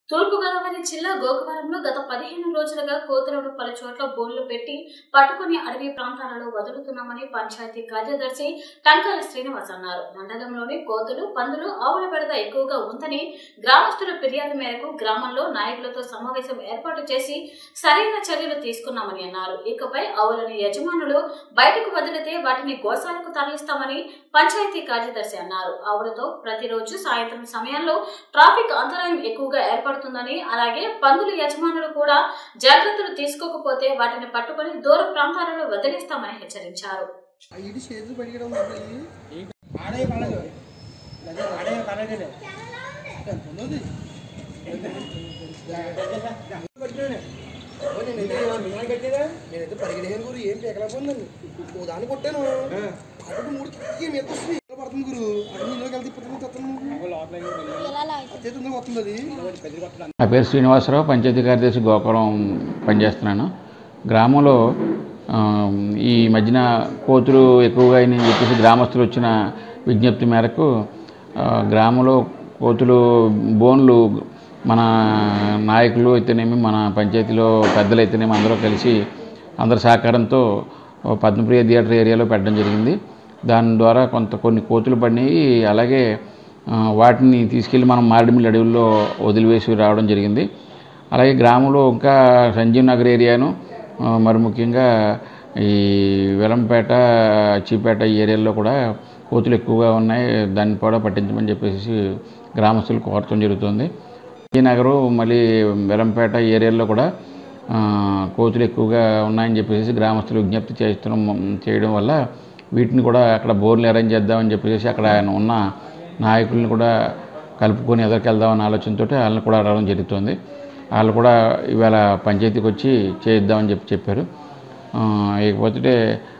తూర్పుగోదావరి జిల్లా గోకవరంలో గత పదిహేను రోజులుగా కోతులను పలు చోట్ల బోన్లు పెట్టి పట్టుకుని అడవి ప్రాంతాలలో వదులుతున్నామని పంచాయతీ కార్యదర్శి టంకాల శ్రీనివాస్ అన్నారు మండలంలోని కోతులు పందులు ఆవుల బెడద ఎక్కువగా ఉందని గ్రామస్తుల ఫిర్యాదు మేరకు గ్రామంలో నాయకులతో సమావేశం ఏర్పాటు చేసి సరైన చర్యలు తీసుకున్నామని అన్నారు ఇకపై ఆవులను యజమానులు బయటకు వదిలితే వాటిని గోశాలకు తరలిస్తామని పంచాయతీ కార్యదర్శి అన్నారు ఆవులతో ప్రతిరోజు సాయంత్రం సమయంలో ట్రాఫిక్ అంతరాయం ఎక్కువగా ఏర్పడుతుందని అలాగే పందుల యజమానులు కూడా జాగ్రత్తలు తీసుకోకపోతే వాటిని పట్టుకొని దూర ప్రాంతాలలో వదిలిస్తామని హెచ్చరించారు ఐదు చేతులు పడిగడం ఉంటుంది ఆడే పడదు ఆడే పడగలే ఎంత ఉన్నది నేనైతే పరిగెడేను గురు ఏం పీకలేకపోయిందండి ఓ దాన్ని కొట్టాను అటు మూడు కిక్కి మీద వస్తుంది ఇలా పడుతుంది గురు అటు నీళ్ళకి వెళ్తే ఇప్పుడు తెస్తాను అత్తే తొందరగా వస్తుంది అది నా పేరు శ్రీనివాసరావు పంచాయతీ కార్యదర్శి గోకులం పనిచేస్తున్నాను గ్రామంలో ఆ, ఈ మధ్యన కోతులు ఎక్కువగా అయినాయని చెప్పేసి గ్రామస్తులు వచ్చిన విజ్ఞప్తి మేరకు ఆ, గ్రామంలో కోతులు బోన్లు మన నాయకులు అయితేనేమి మన పంచాయతీలో పెద్దలు అయితేనేమి అందరూ కలిసి అందరి సహకారంతో ఓ పద్మప్రియ థియేటర్ ఏరియాలో పెట్టడం జరిగింది దాని ద్వారా కొంత కొన్ని కోతులు పడినాయి అలాగే ఆ, వాటిని తీసుకెళ్ళి మనం మారేడుమిల్లి అడవుల్లో వదిలివేసి రావడం జరిగింది అలాగే గ్రామంలో ఇంకా సంజీవ్ నగర్ ఏరియాను ఆ, మరి ముఖ్యంగా ఈ వెలంపేట అచ్చిపేట ఈ ఏరియాల్లో కూడా కోతులు ఎక్కువగా ఉన్నాయి దాన్ని కూడా పట్టించమని చెప్పేసి గ్రామస్తులు కోరటం జరుగుతుంది ఈ నగరు మళ్ళీ వెలంపేట ఈ ఏరియాల్లో కూడా ఆ, కోతులు ఎక్కువగా ఉన్నాయని చెప్పేసి గ్రామస్తులు విజ్ఞప్తి చేస్తున్నాం చేయడం వల్ల వీటిని కూడా అక్కడ బోర్లు అరేంజ్ చేద్దామని చెప్పేసి అక్కడ ఆయన ఉన్న నాయకుల్ని కూడా కలుపుకొని ఎదరికి వెళ్దామన్న ఆలోచనతో వాళ్ళని కూడా రావడం జరుగుతుంది వాళ్ళు కూడా ఇవాళ పంచాయతీకి వచ్చి చేయిద్దామని చెప్పి చెప్పారు ఆ, ఇకపోతే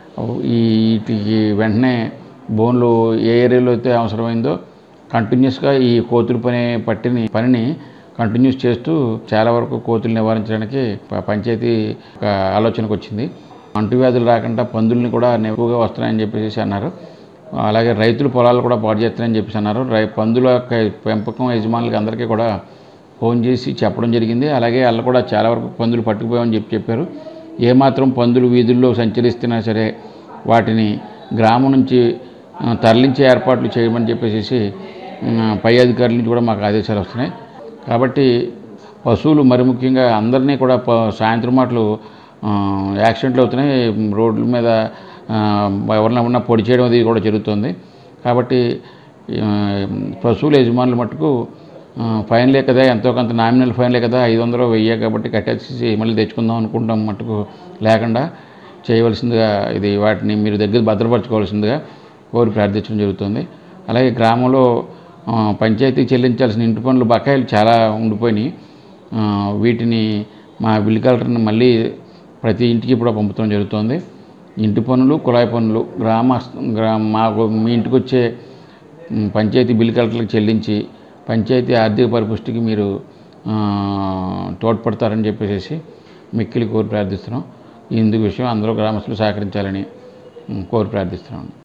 ఈ వీటికి వెంటనే బోన్లు ఏ ఏరియాలో అయితే అవసరమైందో కంటిన్యూస్గా ఈ కోతుల పని పట్టిని పనిని కంటిన్యూస్ చేస్తూ చాలా వరకు కోతులు నివారించడానికి ప- పంచాయతీ ఒక ఆలోచనకు వచ్చింది అంటువ్యాధులు రాకుండా పందుల్ని కూడా ఎక్కువగా వస్తున్నాయని చెప్పేసి అన్నారు అలాగే రైతుల పొలాలు కూడా పాడు చేస్తున్నాయని చెప్పేసి అన్నారు రై పందుల యొక్క పెంపకం యజమానులకి అందరికీ కూడా ఫోన్ చేసి చెప్పడం జరిగింది అలాగే వాళ్ళు కూడా చాలా వరకు పందులు పట్టుకుపోయామని చెప్పి చెప్పారు ఏమాత్రం పందులు వీధుల్లో సంచరిస్తున్నా సరే వాటిని గ్రామం నుంచి ఆ, తరలించే ఏర్పాట్లు చేయమని చెప్పేసి ఆ, పై అధికారుల నుంచి కూడా మాకు ఆదేశాలు వస్తున్నాయి కాబట్టి పశువులు మరి ముఖ్యంగా అందరినీ కూడా ప సాయంత్రం మాటలు ఆ, యాక్సిడెంట్లు అవుతున్నాయి రోడ్ల మీద ఆ, ఎవరిని ఎవరన్నా పొడి చేయడం అది కూడా జరుగుతుంది కాబట్టి ఆ, పశువుల యజమానులు మటుకు ఆ, ఫైన్లే కదా ఎంతో కొంత నామినల్ ఫైన్లే కదా ఐదు వందలు వెయ్యి కాబట్టి కట్టేసి మళ్ళీ తెచ్చుకుందాం అనుకుంటాం మటుకు లేకుండా చేయవలసిందిగా ఇది వాటిని మీరు దగ్గర భద్రపరచుకోవాల్సిందిగా కోరి ప్రార్థించడం జరుగుతుంది అలాగే గ్రామంలో ఆ, పంచాయతీ చెల్లించాల్సిన ఇంటి పనులు బకాయిలు చాలా ఉండిపోయినాయి ఆ, వీటిని మా బిల్ కలెక్టర్ని మళ్ళీ ప్రతి ఇంటికి కూడా పంపడం జరుగుతుంది ఇంటి పనులు కుళాయి పనులు గ్రామ గ్రామ మాకు మీ ఇంటికి వచ్చే ఉమ్, పంచాయతీ బిల్ కలెక్టర్లకు చెల్లించి పంచాయతీ ఆర్థిక పరిపుష్టికి మీరు ఆ, తోడ్పడతారని చెప్పేసి మిక్కిలి కోరి ప్రార్థిస్తున్నాం ఇందుకు విషయం అందరూ గ్రామస్తులు సహకరించాలని ఉమ్, కోరి ప్రార్థిస్తున్నాం